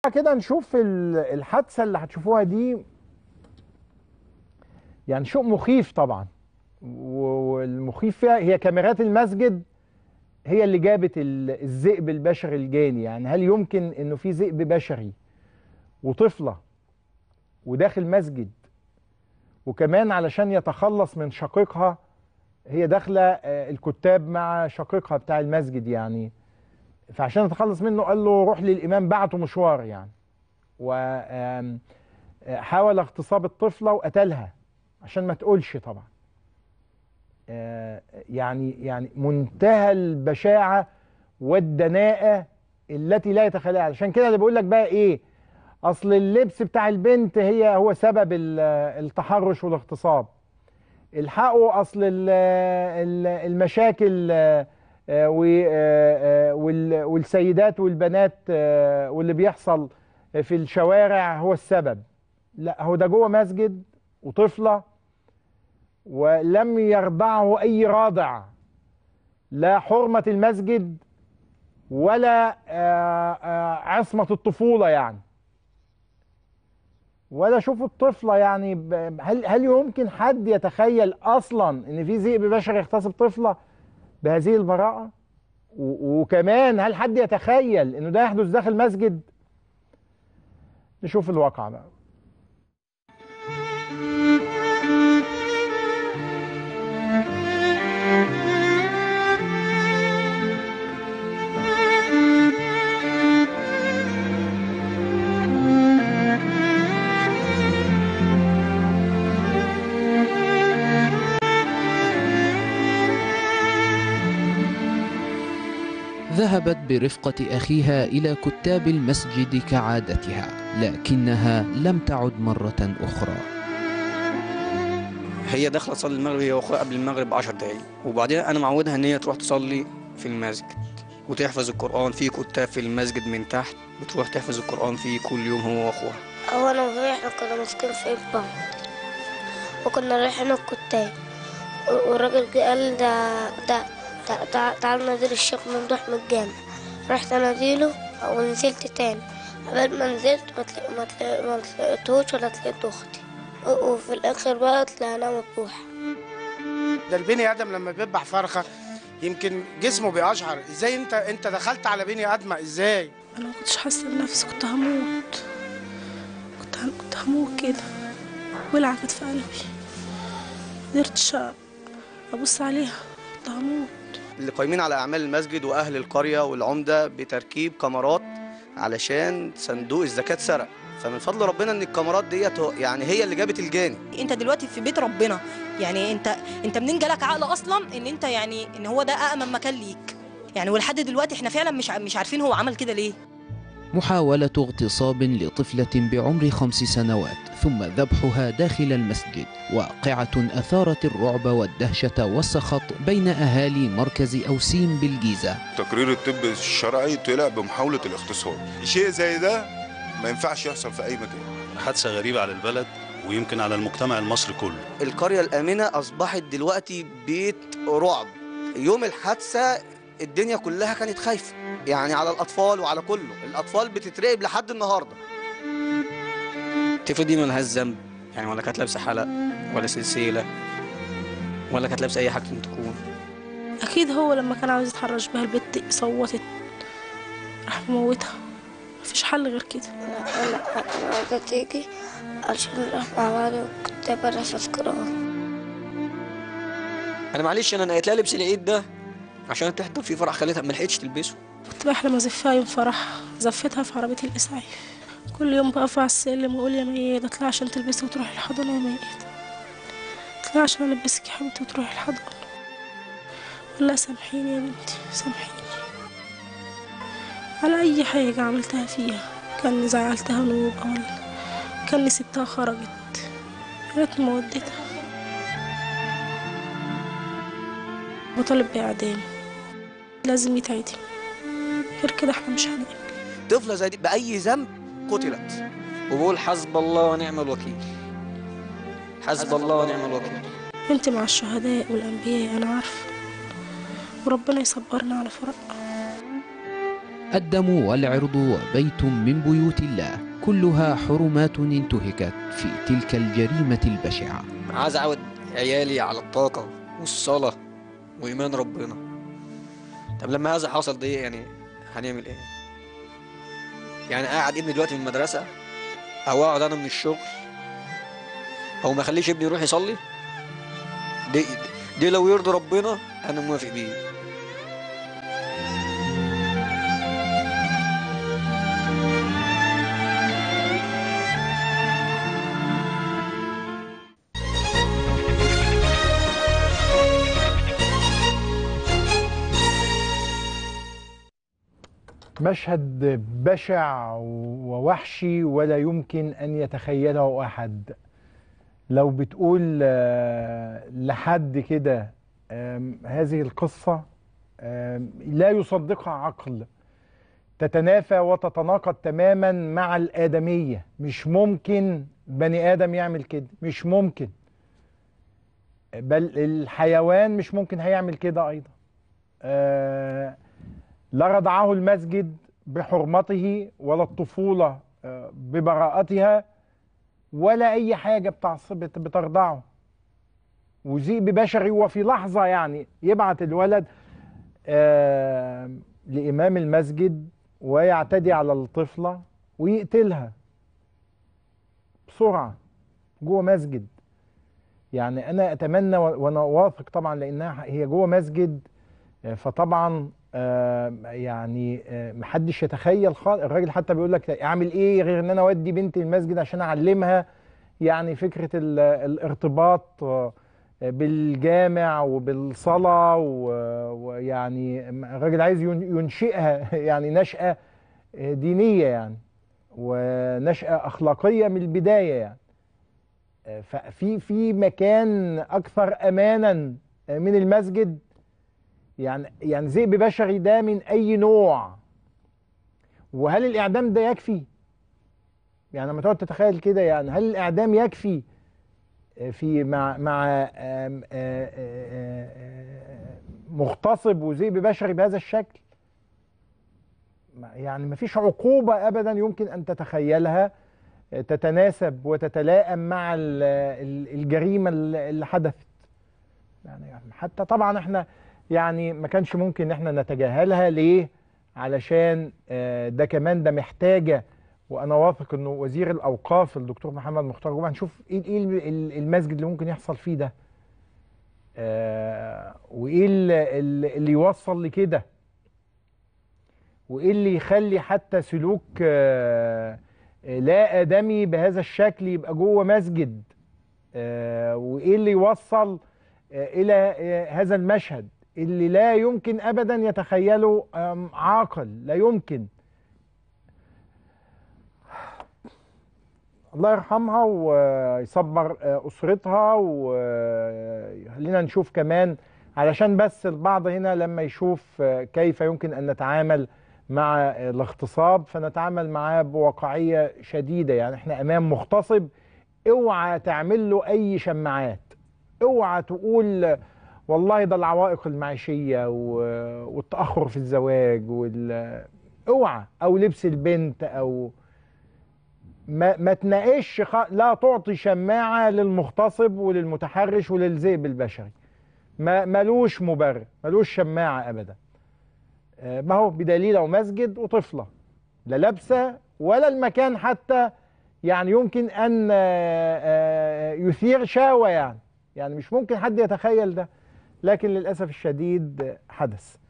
كده نشوف ال- الحادثه اللي هتشوفوها دي يعني شيء مخيف طبعا و- والمخيف فيها هي كاميرات المسجد هي اللي جابت ال- الذئب البشري الجاني يعني هل يمكن انه في ذئب بشري وطفله وداخل مسجد وكمان علشان يتخلص من شقيقها هي داخله آه، الكتاب مع شقيقها بتاع المسجد يعني فعشان يتخلص منه قال له روح للامام بعته مشوار يعني وحاول اغتصاب الطفله وقتلها عشان ما تقولش طبعا آه، يعني يعني منتهى البشاعه والدناءه التي لا يتخيلها علشان كده اللي بقول لك بقى ايه اصل اللبس بتاع البنت هي هو سبب ال- التحرش والاغتصاب الحقوا اصل ال- ال- المشاكل آه، آه، و- آه، آه، وال- والسيدات والبنات آه، واللي بيحصل في الشوارع هو السبب لا هو ده جوه مسجد وطفله ولم يرضعه اي راضع لا حرمه المسجد ولا آه، آه، عصمه الطفوله يعني ولا شوفوا الطفله يعني ب- هل هل يمكن حد يتخيل اصلا ان في ذئب بشري يغتصب طفله بهذه البراءه و- وكمان هل حد يتخيل انه ده يحدث داخل مسجد نشوف الواقع بقى ذهبت برفقة أخيها إلى كتاب المسجد كعادتها لكنها لم تعد مرة أخرى هي داخله تصلي المغرب هي واخوها قبل المغرب ب 10 دقايق وبعدين انا معودها ان هي تروح تصلي في المسجد وتحفظ القران في كتاب في المسجد من تحت بتروح تحفظ القران فيه كل يوم هو واخوها هو انا وهي احنا كنا ماسكين في ايد بعض وكنا رايحين الكتاب و- والراجل جه قال ده ده تع- تع- تعال ناديل الشيخ ممدوح من الجامع رحت اناديله ونزلت تاني قبل ما نزلت ما تلا- ما تلا- ما لقيتهوش ولا لقيت اختي و- وفي الاخر بقى طلعنا مذبوحه ده البني ادم لما بيذبح فرخه يمكن جسمه بيقشعر ازاي انت انت دخلت على بني ادمه ازاي انا ما كنتش حاسه بنفسي كنت هموت كنت هم- كنت هموت كده ولعة كانت في قلبي قدرتش ابص عليها كنت هموت اللي قايمين على اعمال المسجد واهل القريه والعمده بتركيب كاميرات علشان صندوق الزكاه اتسرق فمن فضل ربنا ان الكاميرات ديت هو- يعني هي اللي جابت الجاني انت دلوقتي في بيت ربنا يعني انت انت منين جالك عقل اصلا ان انت يعني ان هو ده امن مكان ليك يعني ولحد دلوقتي احنا فعلا مش ع- مش عارفين هو عمل كده ليه محاولة اغتصاب لطفلة بعمر خمس سنوات ثم ذبحها داخل المسجد واقعة أثارت الرعب والدهشة والسخط بين أهالي مركز أوسيم بالجيزة تقرير الطب الشرعي طلع بمحاولة الاغتصاب شيء زي ده ما ينفعش يحصل في أي مكان حادثة غريبة على البلد ويمكن على المجتمع المصري كله القريه الامنه اصبحت دلوقتي بيت رعب يوم الحادثه الدنيا كلها كانت خايفه يعني على الاطفال وعلى كله الاطفال بتتراقب لحد النهارده الطفل دي ملهاش ذنب يعني ولا كانت لابسه حلق ولا سلسله ولا كانت لابسه اي حاجه تكون اكيد هو لما كان عاوز يتحرش بها البت صوتت راح مموتها مفيش حل غير كده انا انا انا عايزه تيجي عشان نروح مع بعض الكتاب نحفظ قرآن انا معلش انا نقيت لها لبس العيد ده عشان تحضر فيه فرح خالتها ما لحقتش تلبسه كنت بحلم ازفها يوم فرحها زفتها في عربية الإسعاف كل يوم بقف على السلم واقول يا ميادة اطلعي عشان تلبسي وتروحي الحضانة يا ميادة اطلعي عشان البسك يا حبيبتي وتروحي الحضانة اقول لها سامحيني يا بنتي سامحيني على اي حاجة عملتها فيها كاني زعلتها نوبة ولا كاني سبتها خرجت يا ريتني ما وديتها بطالب بإعدام لازم يتعدم غير كده احنا مش هنقبل طفله زي دي باي ذنب قتلت وبقول حسب الله ونعم الوكيل حسب الله ونعم الوكيل انت مع الشهداء والانبياء انا عارفه وربنا يصبرنا على فراقها الدم والعرض وبيت من بيوت الله كلها حرمات انتهكت في تلك الجريمة البشعة عايز اعود عيالي على الطاقة والصلاة وإيمان ربنا طب لما هذا حصل دي يعني هنعمل ايه؟ يعني قاعد ابني دلوقتي من المدرسة أو أقعد أنا من الشغل أو ما أخليش ابني يروح يصلي دي دي لو يرضي ربنا أنا موافق بيه مشهد بشع ووحشي ولا يمكن ان يتخيله احد لو بتقول آه، لحد كده آم، هذه القصه آم، لا يصدقها عقل تتنافى وتتناقض تماما مع الادميه مش ممكن بني ادم يعمل كده مش ممكن بل الحيوان مش ممكن هيعمل كده ايضا آه لا رضعه المسجد بحرمته ولا الطفولة آه، ببراءتها ولا أي حاجة بتعص- بت- بترضعه وذئب بشري وفي لحظة يعني يبعت الولد آه، لإمام المسجد ويعتدي على الطفلة ويقتلها بسرعة جوه مسجد يعني أنا أتمنى و- وأنا واثق طبعا لأنها هي جوه مسجد آه، فطبعا آه، يعني آه، محدش يتخيل خالص الراجل حتى بيقول لك اعمل ايه غير ان انا اودي بنتي المسجد عشان اعلمها يعني فكره ال- الارتباط آه، بالجامع وبالصلاه و- ويعني الراجل عايز ين- ينشئها يعني نشأة آه، دينيه يعني ونشأة اخلاقيه من البدايه يعني آه، ففي في مكان اكثر امانا آه، من المسجد يعني يعني ذئب بشري ده من اي نوع وهل الاعدام ده يكفي يعني لما تقعد تتخيل كده يعني هل الاعدام يكفي في مع مع آم، آه، آه، آه، آه، مغتصب وذئب بشري بهذا الشكل ما- يعني ما فيش عقوبة ابدا يمكن ان تتخيلها آه، تتناسب وتتلائم مع ال- ال- الجريمة اللي حدثت يعني حتى طبعا احنا يعني ما كانش ممكن ان احنا نتجاهلها ليه علشان آه، ده كمان ده محتاجه وانا واثق انه وزير الاوقاف الدكتور محمد مختار جمعه نشوف ايه ايه ال- المسجد اللي ممكن يحصل فيه ده آه، وايه ال- ال- اللي يوصل لكده وايه اللي يخلي حتى سلوك آه، آه، لا ادمي بهذا الشكل يبقى جوه مسجد آه، وايه اللي يوصل آه، الى آه، هذا المشهد اللي لا يمكن ابدا يتخيله آم، عاقل لا يمكن الله يرحمها ويصبر آه، اسرتها وخلينا نشوف كمان علشان بس البعض هنا لما يشوف آه، كيف يمكن ان نتعامل مع آه، الاغتصاب فنتعامل معاه بواقعيه شديده يعني احنا امام مغتصب اوعى تعمل له اي شماعات اوعى تقول والله ده العوائق المعيشيه و- والتاخر في الزواج وال اوعى او لبس البنت او ما, ما تناقش خ... لا تعطي شماعه للمغتصب وللمتحرش وللذئب البشري ما ملوش مبرر ملوش شماعه ابدا آه، ما هو بدليل او مسجد وطفله لا لابسه ولا المكان حتى يعني يمكن ان آه، آه، يثير شهوه يعني يعني مش ممكن حد يتخيل ده لكن للاسف الشديد حدث